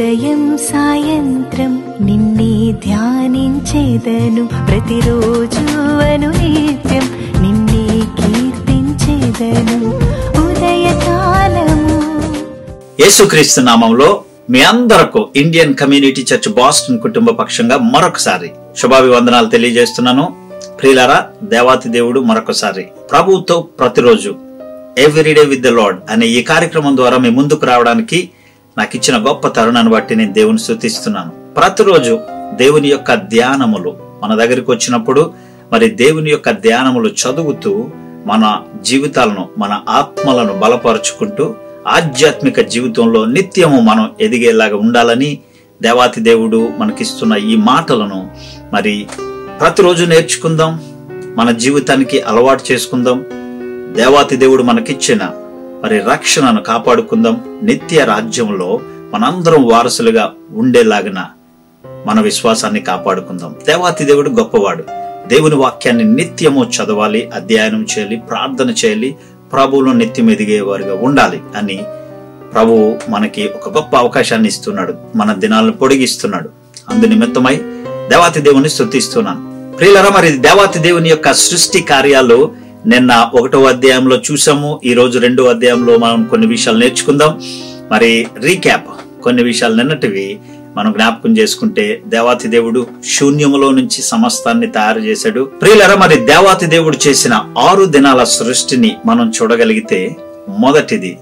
ఉదయం సాయంత్రం నిన్నే ధ్యానించేదను ప్రతిరోజు అనునిత్యం నిన్నే కీర్తించేదను ఉదయకాలము యేసుక్రీస్తు నామంలో మీ అందరకు ఇండియన్ కమ్యూనిటీ చర్చ్ బాస్టన్ కుటుంబ పక్షంగా మరొకసారి శుభాభివందనాలు తెలియజేస్తున్నాను ప్రియులారా దేవాతి దేవుడు మరొకసారి ప్రభువుతో ప్రతిరోజు ఎవ్రీడే విత్ ద లార్డ్ అనే ఈ కార్యక్రమం ద్వారా మీ ముందుకు రావడానికి నాకు ఇచ్చిన గొప్ప తరుణాన్ని బట్టి నేను దేవుని స్థుతిస్తున్నాను ప్రతిరోజు దేవుని యొక్క ధ్యానములు మన దగ్గరికి వచ్చినప్పుడు మరి దేవుని యొక్క ధ్యానములు చదువుతూ మన జీవితాలను మన ఆత్మలను బలపరుచుకుంటూ ఆధ్యాత్మిక జీవితంలో నిత్యము మనం ఎదిగేలాగా ఉండాలని దేవాతి దేవుడు మనకిస్తున్న ఈ మాటలను మరి ప్రతిరోజు నేర్చుకుందాం మన జీవితానికి అలవాటు చేసుకుందాం దేవాతి దేవుడు మనకిచ్చిన మరి రక్షణను కాపాడుకుందాం నిత్య రాజ్యంలో మనందరం వారసులుగా ఉండేలాగిన మన విశ్వాసాన్ని కాపాడుకుందాం దేవాతి దేవుడు గొప్పవాడు దేవుని వాక్యాన్ని నిత్యము చదవాలి అధ్యయనం చేయాలి ప్రార్థన చేయాలి ప్రభువులో నిత్యం ఎదిగేవారుగా ఉండాలి అని ప్రభువు మనకి ఒక గొప్ప అవకాశాన్ని ఇస్తున్నాడు మన దినాలను పొడిగిస్తున్నాడు అందు నిమిత్తమై దేవాతి దేవుని స్తుతిస్తున్నాను ప్రియులరా మరి దేవాతి దేవుని యొక్క సృష్టి కార్యాలు నిన్న ఒకటో అధ్యాయంలో చూసాము ఈ రోజు రెండో అధ్యాయంలో మనం కొన్ని విషయాలు నేర్చుకుందాం మరి రీక్యాప్ కొన్ని విషయాలు నిన్నటివి మనం జ్ఞాపకం చేసుకుంటే దేవాతి దేవుడు శూన్యములో నుంచి సమస్తాన్ని తయారు చేశాడు ప్రియులరా మరి దేవాతి దేవుడు చేసిన ఆరు దినాల సృష్టిని మనం చూడగలిగితే మొదటిది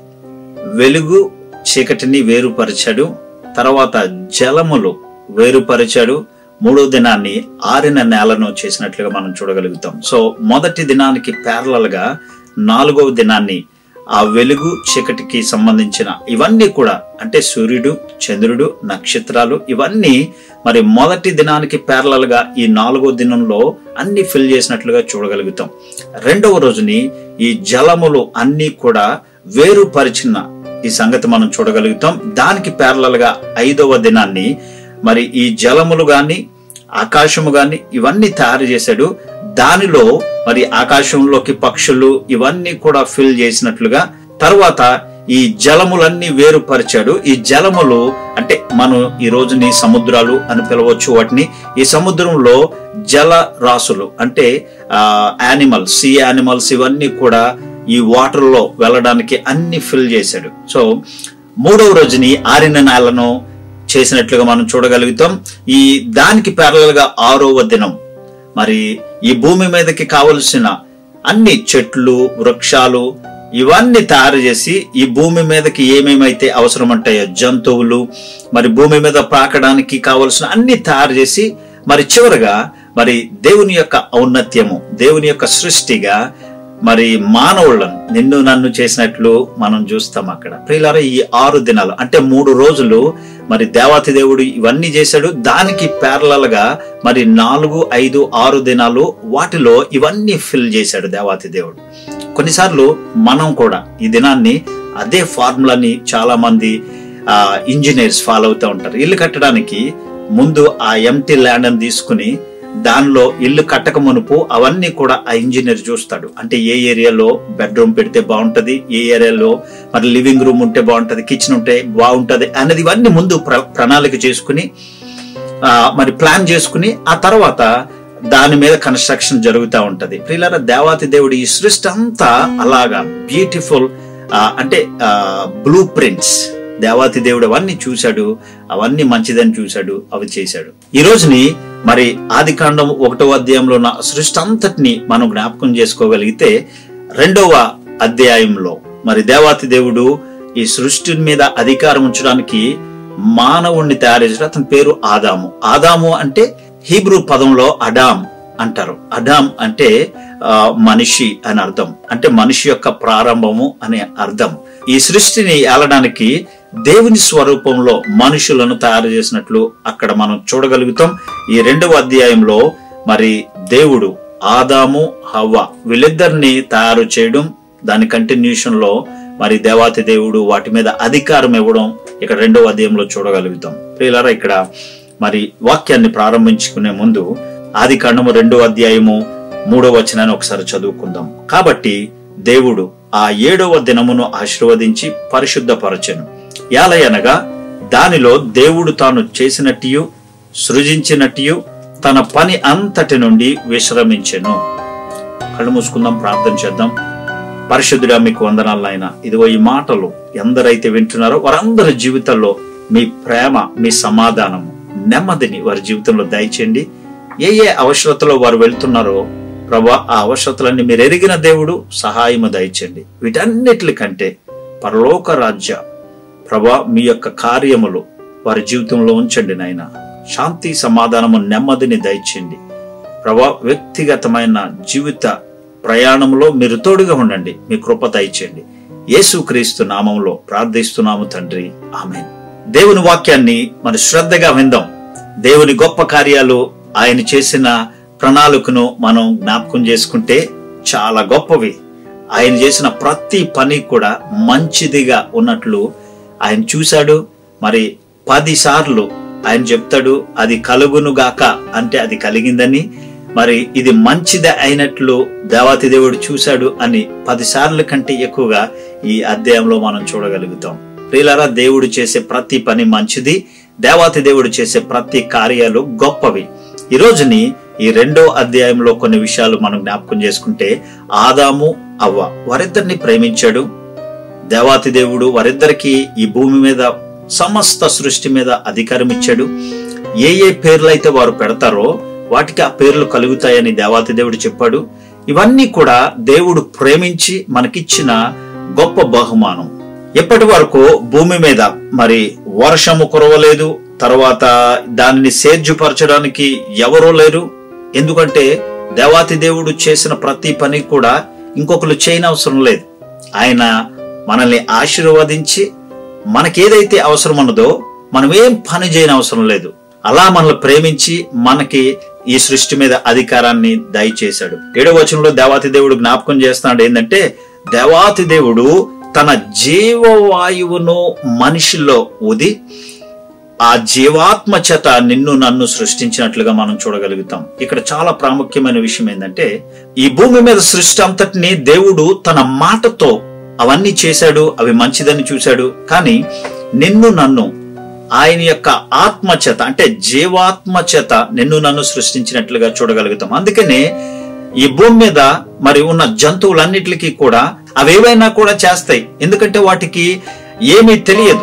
వెలుగు చీకటిని వేరుపరిచాడు తర్వాత జలములు వేరుపరిచాడు మూడో దినాన్ని ఆరిన నేలను చేసినట్లుగా మనం చూడగలుగుతాం సో మొదటి దినానికి ప్యారలల్ గా నాలుగవ దినాన్ని ఆ వెలుగు చీకటికి సంబంధించిన ఇవన్నీ కూడా అంటే సూర్యుడు చంద్రుడు నక్షత్రాలు ఇవన్నీ మరి మొదటి దినానికి ప్యారలల్ గా ఈ నాలుగో దినంలో అన్ని ఫిల్ చేసినట్లుగా చూడగలుగుతాం రెండవ రోజుని ఈ జలములు అన్ని కూడా వేరుపరిచిన ఈ సంగతి మనం చూడగలుగుతాం దానికి ప్యారలల్ గా ఐదవ దినాన్ని మరి ఈ జలములు గాని ఆకాశము గాని ఇవన్నీ తయారు చేశాడు దానిలో మరి ఆకాశంలోకి పక్షులు ఇవన్నీ కూడా ఫిల్ చేసినట్లుగా తర్వాత ఈ జలములన్నీ వేరుపరిచాడు ఈ జలములు అంటే మనం ఈ రోజుని సముద్రాలు అని పిలవచ్చు వాటిని ఈ సముద్రంలో జల రాసులు అంటే యానిమల్స్ సీ యానిమల్స్ ఇవన్నీ కూడా ఈ వాటర్ లో వెళ్ళడానికి అన్ని ఫిల్ చేశాడు సో మూడవ రోజుని ఆరిన నేలను చేసినట్లుగా మనం చూడగలుగుతాం ఈ దానికి ప్యారలల్ గా ఆరవ దినం మరి ఈ భూమి మీదకి కావలసిన అన్ని చెట్లు వృక్షాలు ఇవన్నీ తయారు చేసి ఈ భూమి మీదకి ఏమేమైతే అవసరం ఉంటాయో జంతువులు మరి భూమి మీద పాకడానికి కావలసిన అన్ని తయారు చేసి మరి చివరగా మరి దేవుని యొక్క ఔన్నత్యము దేవుని యొక్క సృష్టిగా మరి మానవులను నిన్ను నన్ను చేసినట్లు మనం చూస్తాం అక్కడ ప్రియులారా ఈ ఆరు దినాలు అంటే మూడు రోజులు మరి దేవాతి దేవుడు ఇవన్నీ చేశాడు దానికి ప్యారలల్ గా మరి నాలుగు ఐదు ఆరు దినాలు వాటిలో ఇవన్నీ ఫిల్ చేశాడు దేవాతి దేవుడు కొన్నిసార్లు మనం కూడా ఈ దినాన్ని అదే ఫార్ములాని చాలా మంది ఆ ఇంజనీర్స్ ఫాలో అవుతూ ఉంటారు ఇల్లు కట్టడానికి ముందు ఆ ఎంటీ ల్యాండ్ అని తీసుకుని దానిలో ఇల్లు కట్టక మునుపు అవన్నీ కూడా ఆ ఇంజనీర్ చూస్తాడు అంటే ఏ ఏరియాలో బెడ్రూమ్ పెడితే బాగుంటది ఏ ఏరియాలో మరి లివింగ్ రూమ్ ఉంటే బాగుంటది కిచెన్ ఉంటే బాగుంటది అనేది ఇవన్నీ ముందు ప్ర- ప్రణాళిక చేసుకుని ఆ, మరి ప్లాన్ చేసుకుని ఆ తర్వాత దాని మీద కన్స్ట్రక్షన్ జరుగుతూ ఉంటది ప్రియులారా దేవాతి దేవుడు ఈ సృష్టి అంతా అలాగా బ్యూటిఫుల్ అంటే బ్లూ ప్రింట్స్ దేవాతి దేవుడు అవన్నీ చూశాడు అవన్నీ మంచిదని చూశాడు అవి చేశాడు ఈ రోజుని మరి ఆది కాండం ఒకటో అధ్యాయంలో ఉన్న సృష్టి అంతటిని మనం జ్ఞాపకం చేసుకోగలిగితే రెండవ అధ్యాయంలో మరి దేవాతి దేవుడు ఈ సృష్టి మీద అధికారం ఉంచడానికి మానవుణ్ణి తయారు చేశాడు అతని పేరు ఆదాము ఆదాము అంటే హీబ్రూ పదంలో అడామ్ అంటారు అడామ్ అంటే ఆ, మనిషి అని అర్థం అంటే మనిషి యొక్క ప్రారంభము అనే అర్థం ఈ సృష్టిని ఏలడానికి దేవుని స్వరూపంలో మనుషులను తయారు చేసినట్లు అక్కడ మనం చూడగలుగుతాం ఈ రెండవ అధ్యాయంలో మరి దేవుడు ఆదాము హవ్వ వీళ్ళిద్దరిని తయారు చేయడం దాని కంటిన్యూషన్ లో మరి దేవాతి దేవుడు వాటి మీద అధికారం ఇవ్వడం ఇక్కడ రెండవ అధ్యాయంలో చూడగలుగుతాం ప్రియులారా ఇక్కడ మరి వాక్యాన్ని ప్రారంభించుకునే ముందు ఆది కాండము రెండో అధ్యాయము మూడో వచనాన్ని ఒకసారి చదువుకుందాం కాబట్టి దేవుడు ఆ ఏడవ దినమును ఆశీర్వదించి పరిశుద్ధపరచెను యాలయనగా దానిలో దేవుడు తాను చేసినట్టు సృజించినట్టు తన పని అంతటి నుండి విశ్రమించెను కళ్ళు మూసుకుందాం ప్రార్థన చేద్దాం పరిశుద్ధుడా మీకు వందనాలు ఆయన ఇదిగో ఈ మాటలు ఎందరైతే వింటున్నారో వారందరి జీవితాల్లో మీ ప్రేమ మీ సమాధానము నెమ్మదిని వారి జీవితంలో దయచేయండి ఏ ఏ అవసరతలో వారు వెళ్తున్నారో ప్రభా ఆ అవసరతలన్నీ మీరు ఎరిగిన దేవుడు సహాయము దయచేయండి వీటన్నిటి కంటే పరలోక రాజ్య ప్రభా మీ యొక్క కార్యములు వారి జీవితంలో ఉంచండి నాయన శాంతి సమాధానము నెమ్మదిని దయచేయండి ప్రభా వ్యక్తిగతమైన జీవిత ప్రయాణంలో మీరు తోడుగా ఉండండి మీ కృప దయచేయండి యేసుక్రీస్తు నామంలో ప్రార్థిస్తున్నాము తండ్రి ఆమె దేవుని వాక్యాన్ని మరి శ్రద్ధగా విందాం దేవుని గొప్ప కార్యాలు ఆయన చేసిన ప్రణాళికను మనం జ్ఞాపకం చేసుకుంటే చాలా గొప్పవి ఆయన చేసిన ప్రతి పని కూడా మంచిదిగా ఉన్నట్లు ఆయన చూశాడు మరి పది సార్లు ఆయన చెప్తాడు అది కలుగును గాక అంటే అది కలిగిందని మరి ఇది మంచిదే అయినట్లు దేవాతి దేవుడు చూశాడు అని పది సార్లు కంటే ఎక్కువగా ఈ అధ్యాయంలో మనం చూడగలుగుతాం ప్రియులారా దేవుడు చేసే ప్రతి పని మంచిది దేవాతి దేవుడు చేసే ప్రతి కార్యాలు గొప్పవి ఈ రోజుని ఈ రెండో అధ్యాయంలో కొన్ని విషయాలు మనం జ్ఞాపకం చేసుకుంటే ఆదాము అవ్వ వారిద్దరిని ప్రేమించాడు దేవాతి దేవుడు వారిద్దరికి ఈ భూమి మీద సమస్త సృష్టి మీద అధికారం ఇచ్చాడు ఏ ఏ పేర్లైతే వారు పెడతారో వాటికి ఆ పేర్లు కలుగుతాయని దేవాతి దేవుడు చెప్పాడు ఇవన్నీ కూడా దేవుడు ప్రేమించి మనకిచ్చిన గొప్ప బహుమానం ఎప్పటి వరకు భూమి మీద మరి వర్షము కురవలేదు తర్వాత దానిని సేద్యపరచడానికి ఎవరూ లేరు ఎందుకంటే దేవాతి దేవుడు చేసిన ప్రతి పని కూడా ఇంకొకరు చేయనవసరం లేదు ఆయన మనల్ని ఆశీర్వదించి మనకేదైతే అవసరం ఉన్నదో మనం ఏం పని చేయని అవసరం లేదు అలా మనల్ని ప్రేమించి మనకి ఈ సృష్టి మీద అధికారాన్ని దయచేశాడు ఏడవ వచనంలో దేవాతి దేవుడు జ్ఞాపకం చేస్తున్నాడు ఏంటంటే దేవాతి దేవుడు తన జీవవాయువును మనిషిలో ఊది ఆ జీవాత్మ చేత నిన్ను నన్ను సృష్టించినట్లుగా మనం చూడగలుగుతాం ఇక్కడ చాలా ప్రాముఖ్యమైన విషయం ఏంటంటే ఈ భూమి మీద సృష్టి అంతటిని దేవుడు తన మాటతో అవన్నీ చేశాడు అవి మంచిదని చూశాడు కానీ నిన్ను నన్ను ఆయన యొక్క ఆత్మ చేత అంటే జీవాత్మ చేత నిన్ను నన్ను సృష్టించినట్లుగా చూడగలుగుతాం అందుకనే ఈ భూమి మీద మరి ఉన్న జంతువులన్నిటికీ కూడా అవేవైనా కూడా చేస్తాయి ఎందుకంటే వాటికి ఏమీ తెలియదు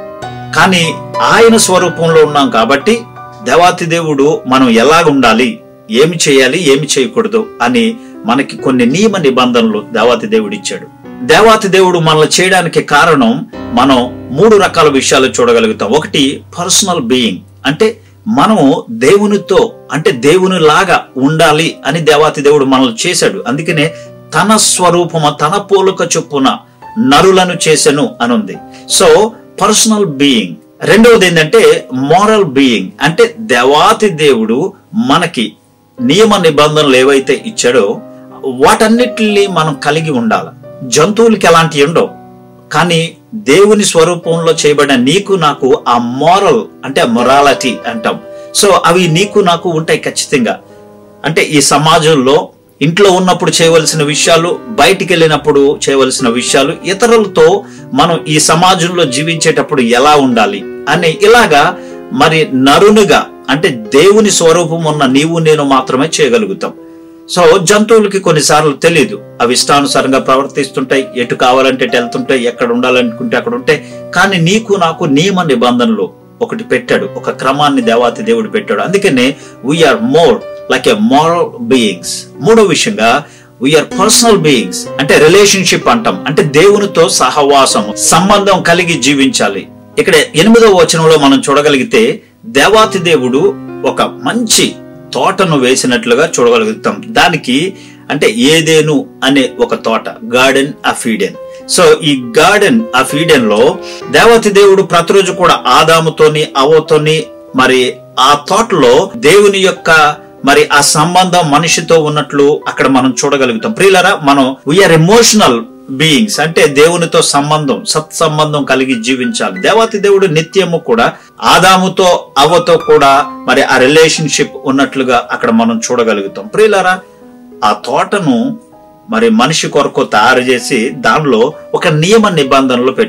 కానీ ఆయన స్వరూపంలో ఉన్నాం కాబట్టి దేవాతి దేవుడు మనం ఎలాగ ఉండాలి ఏమి చేయాలి ఏమి చేయకూడదు అని మనకి కొన్ని నియమ నిబంధనలు దేవాతి దేవుడు ఇచ్చాడు దేవాతి దేవుడు మనల్ని చేయడానికి కారణం మనం మూడు రకాల విషయాలు చూడగలుగుతాం ఒకటి పర్సనల్ బీయింగ్ అంటే మనము దేవునితో అంటే దేవుని లాగా ఉండాలి అని దేవాతి దేవుడు మనల్ని చేశాడు అందుకనే తన స్వరూపము తన పోలుక చొప్పున నరులను చేసెను అనుంది సో పర్సనల్ బీయింగ్ రెండవది ఏంటంటే మోరల్ బీయింగ్ అంటే దేవాతి దేవుడు మనకి నియమ నిబంధనలు ఏవైతే ఇచ్చాడో వాటన్నిటిని మనం కలిగి ఉండాలి జంతువులకి ఎలాంటి ఉండవు కానీ దేవుని స్వరూపంలో చేయబడిన నీకు నాకు ఆ మోరల్ అంటే మొరాలిటీ అంటాం సో అవి నీకు నాకు ఉంటాయి ఖచ్చితంగా అంటే ఈ సమాజంలో ఇంట్లో ఉన్నప్పుడు చేయవలసిన విషయాలు బయటికి వెళ్ళినప్పుడు చేయవలసిన విషయాలు ఇతరులతో మనం ఈ సమాజంలో జీవించేటప్పుడు ఎలా ఉండాలి అని ఇలాగా మరి నరునిగా అంటే దేవుని స్వరూపం ఉన్న నీవు నేను మాత్రమే చేయగలుగుతాం సో జంతువులకి కొన్నిసార్లు తెలియదు అవి ఇష్టానుసారంగా ప్రవర్తిస్తుంటాయి ఎటు కావాలంటే ఎటు వెళ్తుంటాయి ఎక్కడ ఉండాలనుకుంటే అక్కడ ఉంటాయి కానీ నీకు నాకు నియమ నిబంధనలు ఒకటి పెట్టాడు ఒక క్రమాన్ని దేవాతి దేవుడు పెట్టాడు అందుకనే we are more like a moral beings మూడో విషయంగా వీఆర్ పర్సనల్ బీయింగ్స్ అంటే రిలేషన్షిప్ అంటాం అంటే దేవునితో సహవాసం సంబంధం కలిగి జీవించాలి ఇక్కడ ఎనిమిదవ వచనంలో మనం చూడగలిగితే దేవాతి దేవుడు ఒక మంచి తోటను వేసినట్లుగా చూడగలుగుతాం దానికి అంటే ఏదేను అనే ఒక తోట గార్డెన్ ఆఫ్ ఈడెన్ సో ఈ గార్డెన్ ఆఫ్ ఈడెన్ లో దేవతి దేవుడు ప్రతిరోజు కూడా ఆదాముతోని అవతోని మరి ఆ తోటలో దేవుని యొక్క మరి ఆ సంబంధం మనిషితో ఉన్నట్లు అక్కడ మనం చూడగలుగుతాం ప్రియులరా మనం వీఆర్ ఎమోషనల్ బీయింగ్స్ అంటే దేవునితో సంబంధం సత్సంబంధం కలిగి జీవించాలి దేవాతి దేవుడు నిత్యము కూడా ఆదాముతో అవ్వతో కూడా మరి ఆ రిలేషన్షిప్ ఉన్నట్లుగా అక్కడ మనం చూడగలుగుతాం ప్రియులరా ఆ తోటను మరి మనిషి కొరకు తయారు చేసి దానిలో ఒక నియమ నిబంధనలు పెట్టాడు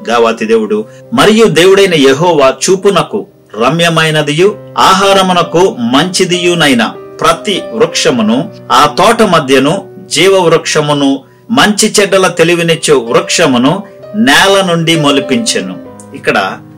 దేవాతి దేవుడు మరియు దేవుడైన యెహోవా చూపునకు రమ్యమైనదియు ఆహారమునకు మంచిదియునైన ప్రతి వృక్షమును ఆ తోట మధ్యను జీవ వృక్షమును మంచి చెడ్డల తెలివినిచ్చు వృక్షమును నేల నుండి మొలిపించెను ఇక్కడ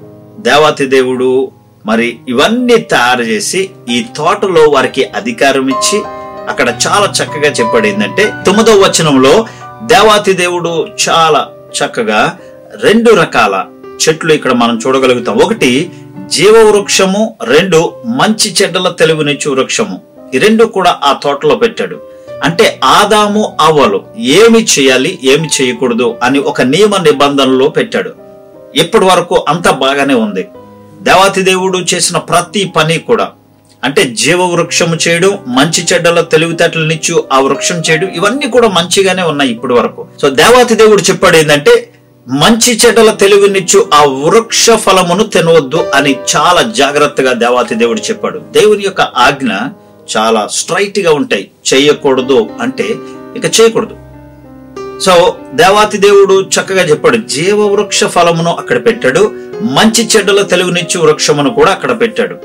దేవాతి దేవుడు మరి ఇవన్నీ తయారు చేసి ఈ తోటలో వారికి అధికారం ఇచ్చి అక్కడ చాలా చక్కగా చెప్పాడు ఏంటంటే తొమ్మిదో వచనంలో దేవాతి దేవుడు చాలా చక్కగా రెండు రకాల చెట్లు ఇక్కడ మనం చూడగలుగుతాం ఒకటి జీవ వృక్షము రెండు మంచి చెడ్డల తెలుగునిచ్చు వృక్షము ఈ రెండు కూడా ఆ తోటలో పెట్టాడు అంటే ఆదాము అవ్వలు ఏమి చేయాలి ఏమి చేయకూడదు అని ఒక నియమ నిబంధనలో పెట్టాడు ఇప్పటి వరకు అంతా బాగానే ఉంది దేవాతి దేవుడు చేసిన ప్రతి పని కూడా అంటే జీవ వృక్షము చేయడం మంచి చెడ్డల తెలివితేటలనిచ్చు ఆ వృక్షం చేయడం ఇవన్నీ కూడా మంచిగానే ఉన్నాయి ఇప్పటి వరకు సో దేవాతి దేవుడు చెప్పాడు ఏంటంటే మంచి చెడ్డల తెలివినిచ్చు ఆ వృక్ష ఫలమును తినవద్దు అని చాలా జాగ్రత్తగా దేవాతి దేవుడు చెప్పాడు దేవుని యొక్క ఆజ్ఞ చాలా స్ట్రైట్ గా ఉంటాయి చేయకూడదు అంటే ఇక చేయకూడదు సో దేవాతి దేవుడు చక్కగా చెప్పాడు జీవ వృక్ష ఫలమును అక్కడ పెట్టాడు మంచి చెడ్డల తెలుగునిచ్చు వృక్షమును కూడా అక్కడ పెట్టాడు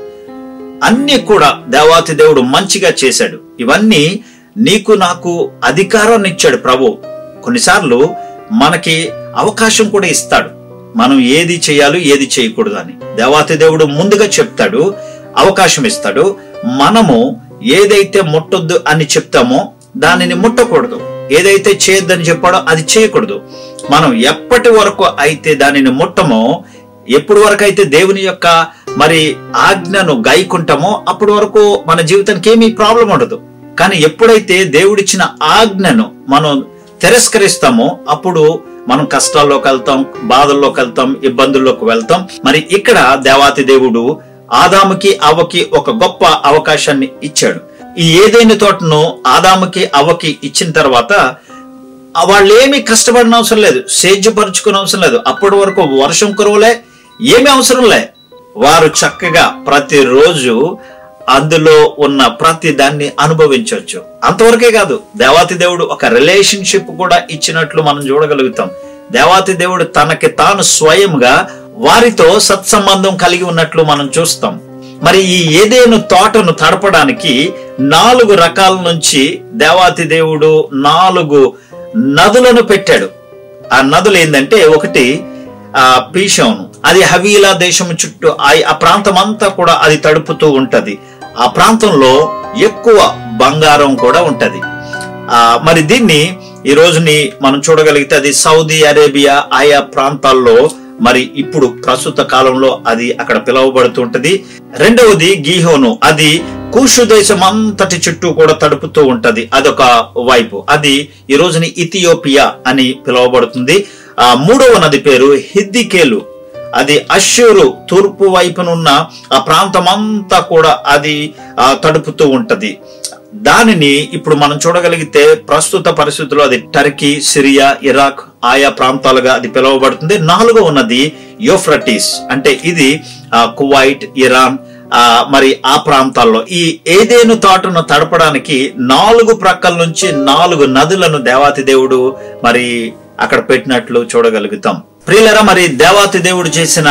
అన్ని కూడా దేవాతి దేవుడు మంచిగా చేశాడు ఇవన్నీ నీకు నాకు అధికారాన్ని ఇచ్చాడు ప్రభు కొన్నిసార్లు మనకి అవకాశం కూడా ఇస్తాడు మనం ఏది చేయాలి ఏది చేయకూడదు అని దేవాతి దేవుడు ముందుగా చెప్తాడు అవకాశం ఇస్తాడు మనము ఏదైతే ముట్టొద్దు అని చెప్తామో దానిని ముట్టకూడదు ఏదైతే చేయొద్దని చెప్పాడో అది చేయకూడదు మనం ఎప్పటి వరకు అయితే దానిని ముట్టమో ఎప్పటి వరకు అయితే దేవుని యొక్క మరి ఆజ్ఞను గాయకుంటామో అప్పటి వరకు మన జీవితానికి ఏమీ ప్రాబ్లం ఉండదు కానీ ఎప్పుడైతే దేవుడిచ్చిన ఆజ్ఞను మనం తిరస్కరిస్తామో అప్పుడు మనం కష్టాల్లోకి వెళ్తాం బాధల్లోకి వెళ్తాం ఇబ్బందుల్లోకి వెళ్తాం మరి ఇక్కడ దేవాతి దేవుడు ఆదాముకి అవ్వకి ఒక గొప్ప అవకాశాన్ని ఇచ్చాడు ఈ ఏదైనా తోటను ఆదాముకి అవ్వకి ఇచ్చిన తర్వాత ఆ వాళ్ళు ఏమీ కష్టపడిన అవసరం లేదు సేద్యపరుచుకునే అవసరం లేదు అప్పటి వరకు వర్షం కురవలే ఏమీ అవసరం లే వారు చక్కగా ప్రతిరోజు అందులో ఉన్న ప్రతి దాన్ని అనుభవించవచ్చు అంతవరకే కాదు దేవాతి దేవుడు ఒక రిలేషన్షిప్ కూడా ఇచ్చినట్లు మనం చూడగలుగుతాం దేవాతి దేవుడు తనకి తాను స్వయంగా వారితో సత్సంబంధం కలిగి ఉన్నట్లు మనం చూస్తాం మరి ఈ ఏదేను తోటను తడపడానికి నాలుగు రకాల నుంచి దేవాతి దేవుడు నాలుగు నదులను పెట్టాడు ఆ నదులు ఏంటంటే ఒకటి ఆ పీషోను అది హవీలా దేశం చుట్టూ ఆ- ఆ ప్రాంతం అంతా కూడా అది తడుపుతూ ఉంటది ఆ ప్రాంతంలో ఎక్కువ బంగారం కూడా ఉంటది ఆ మరి దీన్ని ఈ రోజుని మనం చూడగలిగితే అది సౌదీ అరేబియా ఆయా ప్రాంతాల్లో మరి ఇప్పుడు ప్రస్తుత కాలంలో అది అక్కడ పిలువబడుతుంటది రెండవది గీహోను అది కూషు దేశం అంతటి చుట్టూ కూడా తడుపుతూ ఉంటది అదొక వైపు అది ఈ రోజుని ఇథియోపియా అని పిలువబడుతుంది ఆ మూడవ నది పేరు హిద్దికేలు అది అశ్షూరు తూర్పు వైపునున్న ఆ ప్రాంతం అంతా కూడా అది ఆ, తడుపుతూ ఉంటది దానిని ఇప్పుడు మనం చూడగలిగితే ప్రస్తుత పరిస్థితుల్లో అది టర్కీ సిరియా ఇరాక్ ఆయా ప్రాంతాలుగా అది పిలువబడుతుంది నాలుగో ఉన్నది యోఫ్రటీస్ అంటే ఇది ఆ, కువైట్ ఇరాన్ ఆ మరి ఆ ప్రాంతాల్లో ఈ ఏదేను తోటను తడపడానికి నాలుగు ప్రక్కల నుంచి నాలుగు నదులను దేవాతి దేవుడు మరి అక్కడ పెట్టినట్లు చూడగలుగుతాం ప్రియులరా మరి దేవాతి దేవుడు చేసిన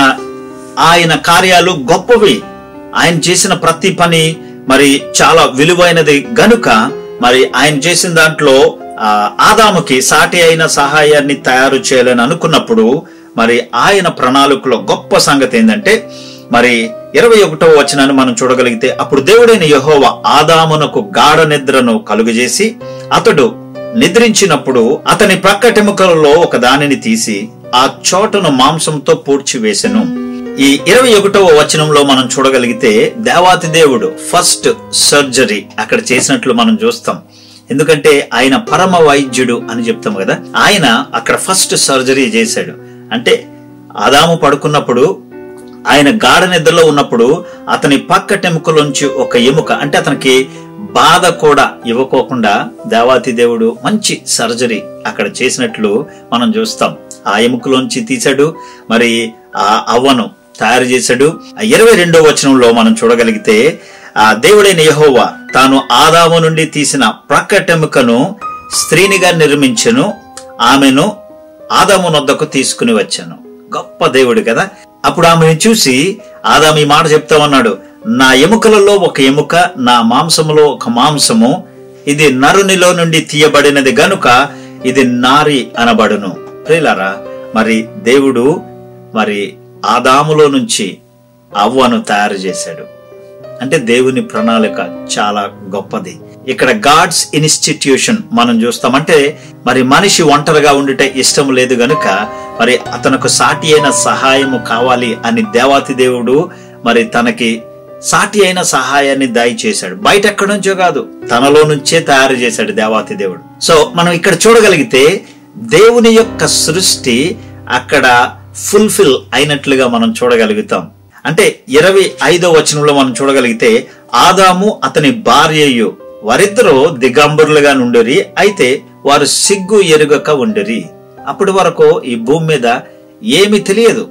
ఆయన కార్యాలు గొప్పవి ఆయన చేసిన ప్రతి పని మరి చాలా విలువైనది గనుక మరి ఆయన చేసిన దాంట్లో ఆ, ఆదాముకి సాటి అయిన సహాయాన్ని తయారు చేయాలని అనుకున్నప్పుడు మరి ఆయన ప్రణాళికలో గొప్ప సంగతి ఏంటంటే మరి ఇరవై ఒకటవ వచనాన్ని మనం చూడగలిగితే అప్పుడు దేవుడైన యెహోవా ఆదామునకు గాఢ నిద్రను కలుగజేసి అతడు నిద్రించినప్పుడు అతని ప్రక్కటెముకలలో ఒక దానిని తీసి ఆ చోటను మాంసంతో పూడ్చివేసెను ఈ ఇరవై ఒకటవ వచనంలో మనం చూడగలిగితే దేవాతి దేవుడు ఫస్ట్ సర్జరీ అక్కడ చేసినట్లు మనం చూస్తాం ఎందుకంటే ఆయన పరమ వైద్యుడు అని చెప్తాం కదా ఆయన అక్కడ ఫస్ట్ సర్జరీ చేశాడు అంటే ఆదాము పడుకున్నప్పుడు ఆయన గాఢ నిద్రలో ఉన్నప్పుడు అతని పక్క టెముకలోంచి ఒక ఎముక అంటే అతనికి బాధ కూడా ఇవ్వకోకుండా దేవాతి దేవుడు మంచి సర్జరీ అక్కడ చేసినట్లు మనం చూస్తాం ఆ ఎముకలోంచి తీశాడు మరి ఆ అవ్వను తయారు చేశాడు ఆ ఇరవై రెండో వచనంలో మనం చూడగలిగితే ఆ దేవుడైన యెహోవా తాను ఆదాము నుండి తీసిన ప్రక్కటెముకను స్త్రీనిగా నిర్మించెను ఆమెను ఆదాము నొద్దకు తీసుకుని వచ్చాను గొప్ప దేవుడు కదా అప్పుడు ఆమెను చూసి ఆదాం ఈ మాట చెప్తామన్నాడు నా ఎముకలలో ఒక ఎముక నా మాంసములో ఒక మాంసము ఇది నరునిలో నుండి తీయబడినది గనుక ఇది నారి అనబడును ప్రియులారా మరి దేవుడు మరి ఆదాములో నుంచి అవ్వను తయారు చేశాడు అంటే దేవుని ప్రణాళిక చాలా గొప్పది ఇక్కడ గాడ్స్ ఇన్స్టిట్యూషన్ మనం చూస్తాం అంటే మరి మనిషి ఒంటరిగా ఉండుట ఇష్టం లేదు గనుక మరి అతనికి సాటి అయిన సహాయము కావాలి అని దేవాతి దేవుడు మరి తనకి సాటి అయిన సహాయాన్ని దయచేశాడు బయట ఎక్కడి నుంచో కాదు తనలో నుంచే తయారు చేశాడు దేవాతి దేవుడు సో మనం ఇక్కడ చూడగలిగితే దేవుని యొక్క సృష్టి అక్కడ ఫుల్ఫిల్ అయినట్లుగా మనం చూడగలుగుతాం అంటే ఇరవై ఐదో వచనంలో మనం చూడగలిగితే ఆదాము అతని భార్యయు వారిద్దరూ దిగంబరులుగా నుండిరి అయితే వారు సిగ్గు ఎరుగక ఉండిరి అప్పటి వరకు ఈ భూమి మీద ఏమీ తెలియదు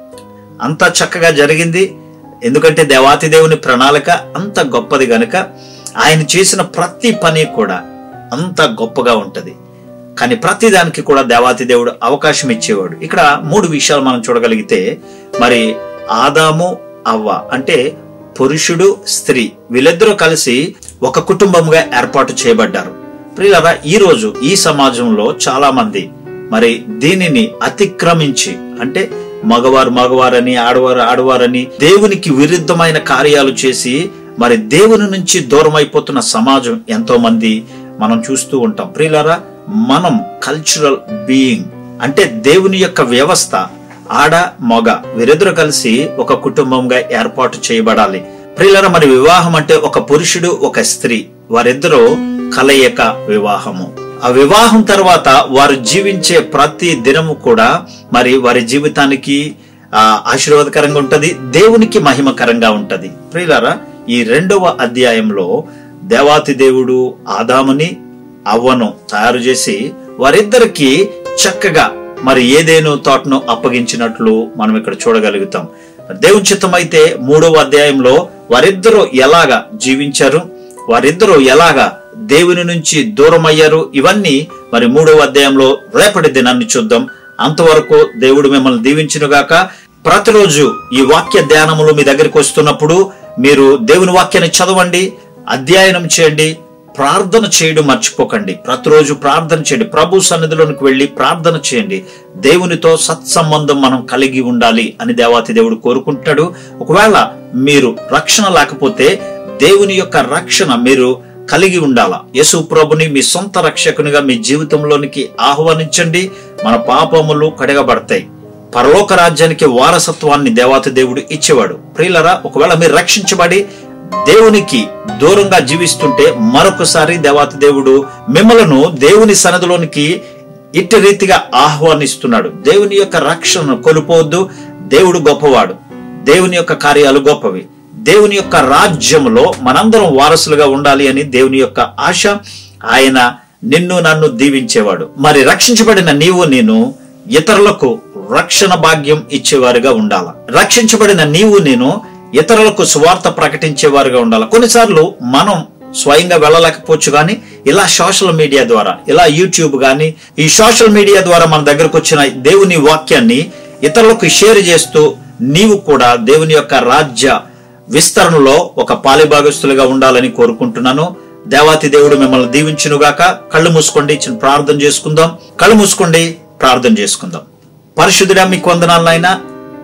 అంత చక్కగా జరిగింది ఎందుకంటే దేవాతి దేవుని ప్రణాళిక అంత గొప్పది గనుక ఆయన చేసిన ప్రతి పని కూడా అంత గొప్పగా ఉంటది కానీ ప్రతి దానికి కూడా దేవాతి దేవుడు అవకాశం ఇచ్చేవాడు ఇక్కడ మూడు విషయాలు మనం చూడగలిగితే మరి ఆదాము అవ్వ అంటే పురుషుడు స్త్రీ వీళ్ళిద్దరూ కలిసి ఒక కుటుంబంగా ఏర్పాటు చేయబడ్డారు ప్రియులరా ఈ రోజు ఈ సమాజంలో చాలా మంది మరి దీనిని అతిక్రమించి అంటే మగవారు మగవారని ఆడవారు ఆడవారని దేవునికి విరుద్ధమైన కార్యాలు చేసి మరి దేవుని నుంచి దూరం అయిపోతున్న సమాజం ఎంతో మంది మనం చూస్తూ ఉంటాం ప్రియులారా మనం కల్చరల్ బీయింగ్ అంటే దేవుని యొక్క వ్యవస్థ ఆడ మగ వీరిద్దరు కలిసి ఒక కుటుంబంగా ఏర్పాటు చేయబడాలి ప్రియులర మరి వివాహం అంటే ఒక పురుషుడు ఒక స్త్రీ వారిద్దరూ కలయిక వివాహము ఆ వివాహం తర్వాత వారు జీవించే ప్రతి దినము కూడా మరి వారి జీవితానికి ఆ ఆశీర్వాదకరంగా ఉంటది దేవునికి మహిమకరంగా ఉంటది ప్రియులారా ఈ రెండవ అధ్యాయంలో దేవాతి దేవుడు ఆదాముని అవ్వను తయారు చేసి వారిద్దరికి చక్కగా మరి ఏదేను తోటను అప్పగించినట్లు మనం ఇక్కడ చూడగలుగుతాం దేవుని చిత్తం అయితే మూడవ అధ్యాయంలో వారిద్దరూ ఎలాగా జీవించారు వారిద్దరూ ఎలాగా దేవుని నుంచి దూరం అయ్యారు ఇవన్నీ మరి మూడవ అధ్యాయంలో రేపటి దినాన్ని చూద్దాం అంతవరకు దేవుడు మిమ్మల్ని దీవించునుగాక ప్రతిరోజు ఈ వాక్య ధ్యానములు మీ దగ్గరికి వస్తున్నప్పుడు మీరు దేవుని వాక్యాన్ని చదవండి అధ్యయనం చేయండి ప్రార్థన చేయడం మర్చిపోకండి ప్రతిరోజు ప్రార్థన చేయండి ప్రభు సన్నిధిలోనికి వెళ్ళి ప్రార్థన చేయండి దేవునితో సత్సంబంధం మనం కలిగి ఉండాలి అని దేవాతి దేవుడు కోరుకుంటాడు ఒకవేళ మీరు రక్షణ లేకపోతే దేవుని యొక్క రక్షణ మీరు కలిగి ఉండాలా యేసు ప్రభుని మీ సొంత రక్షకునిగా మీ జీవితంలోనికి ఆహ్వానించండి మన పాపములు కడగబడతాయి పరలోక రాజ్యానికి వారసత్వాన్ని దేవాతి దేవుడు ఇచ్చేవాడు ప్రియులరా ఒకవేళ మీరు రక్షించబడి దేవునికి దూరంగా జీవిస్తుంటే మరొకసారి దేవాతి దేవుడు మిమ్మలను దేవుని సన్నదిలోనికి ఇట్టి రీతిగా ఆహ్వానిస్తున్నాడు దేవుని యొక్క రక్షణను కొలుపోవద్దు దేవుడు గొప్పవాడు దేవుని యొక్క కార్యాలు గొప్పవి దేవుని యొక్క రాజ్యములో మనందరం వారసులుగా ఉండాలి అని దేవుని యొక్క ఆశ ఆయన నిన్ను నన్ను దీవించేవాడు మరి రక్షించబడిన నీవు నేను ఇతరులకు రక్షణ భాగ్యం ఇచ్చేవారుగా ఉండాల రక్షించబడిన నీవు నేను ఇతరులకు స్వార్థ ప్రకటించేవారుగా ఉండాలి కొన్నిసార్లు మనం స్వయంగా వెళ్ళలేకపోవచ్చు కానీ ఇలా సోషల్ మీడియా ద్వారా ఇలా యూట్యూబ్ కానీ ఈ సోషల్ మీడియా ద్వారా మన దగ్గరకు వచ్చిన దేవుని వాక్యాన్ని ఇతరులకు షేర్ చేస్తూ నీవు కూడా దేవుని యొక్క రాజ్య విస్తరణలో ఒక పాలిభాగస్తులుగా ఉండాలని కోరుకుంటున్నాను దేవాతి దేవుడు మిమ్మల్ని దీవించునుగాక కళ్ళు మూసుకోండి చిన్న ప్రార్థన చేసుకుందాం కళ్ళు మూసుకోండి ప్రార్థన చేసుకుందాం పరిశుద్ధుడా మీకు వందనాలైనా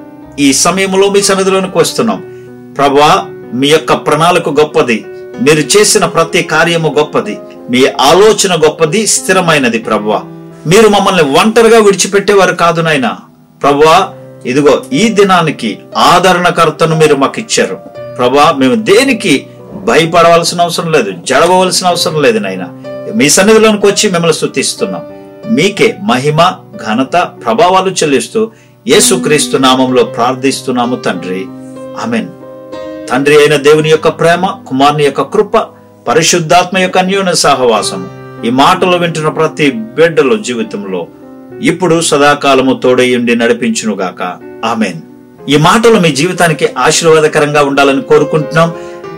ఈ సమయంలో మీ సన్నిధిలోనికి వస్తున్నాం ప్రభా మీ యొక్క ప్రణాళిక గొప్పది మీరు చేసిన ప్రతి కార్యము గొప్పది మీ ఆలోచన గొప్పది స్థిరమైనది ప్రభువా మీరు మమ్మల్ని ఒంటరిగా విడిచిపెట్టేవారు కాదు నాయనా ప్రభువా ఇదిగో ఈ దినానికి ఆదరణకర్తను మీరు మాకు ఇచ్చారు ప్రభా మేము దేనికి భయపడవలసిన అవసరం లేదు జడవలసిన అవసరం లేదు నాయన మీ సన్నిధిలోనికి వచ్చి మిమ్మల్ని స్తుతిస్తున్నాం మీకే మహిమ ఘనత ప్రభావాలు చెల్లిస్తూ యేసుక్రీస్తు నామంలో ప్రార్థిస్తున్నాము తండ్రి ఆమెన్ తండ్రి అయిన దేవుని యొక్క ప్రేమ కుమారుని యొక్క కృప పరిశుద్ధాత్మ యొక్క అన్యోన్య సహవాసం ఈ మాటలు వింటున్న ప్రతి బిడ్డల జీవితంలో ఇప్పుడు సదాకాలము తోడయుండి నడిపించునుగాక ఆమెన్ ఈ మాటలు మీ జీవితానికి ఆశీర్వాదకరంగా ఉండాలని కోరుకుంటున్నాం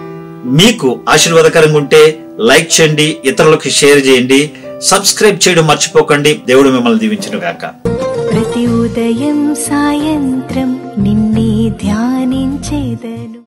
మీకు ఆశీర్వాదకరంగా ఉంటే లైక్ చేయండి ఇతరులకు షేర్ చేయండి సబ్స్క్రైబ్ చేయడం మర్చిపోకండి దేవుడు మిమ్మల్ని దీవించునుగాక ప్రతి ఉదయం సాయంత్రం నిన్నే ధ్యానించేదను